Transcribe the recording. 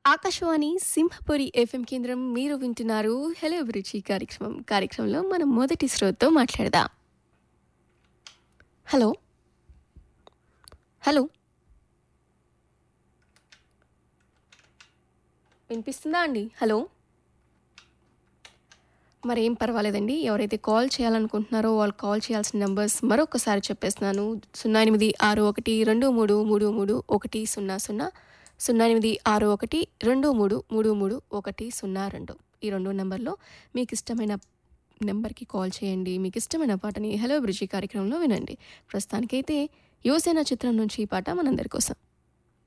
Akashvani Simhapuri FM కేంద్రం మీరు వింటున్నారు హలో అభిరుచి కార్యక్రమం కార్యక్రమంలో మనం మొదటి శ్రోతతో మాట్లాడదాం హలో హలో వినిపిస్తుందా అండి హలో మరేం పర్వాలేదండి ఎవరైతే కాల్ చేయాలనుకుంటున్నారో వాళ్ళు కాల్ చేయాల్సిన నెంబర్స్ మరొకసారి చెప్పేస్తున్నాను సున్నా ఎనిమిది ఆరు ఒకటి రెండు మూడు మూడు మూడు ఒకటి సున్నా సున్నా సున్నా ఎనిమిది ఆరు ఒకటి రెండు మూడు మూడు మూడు ఒకటి సున్నా రెండు ఈ రెండు నెంబర్లో మీకు ఇష్టమైన నెంబర్కి కాల్ చేయండి మీకు ఇష్టమైన పాటని హలో బ్రిడ్జి కార్యక్రమంలో వినండి ప్రస్తుతానికైతే యువసేన చిత్రం నుంచి ఈ పాట మనందరి కోసం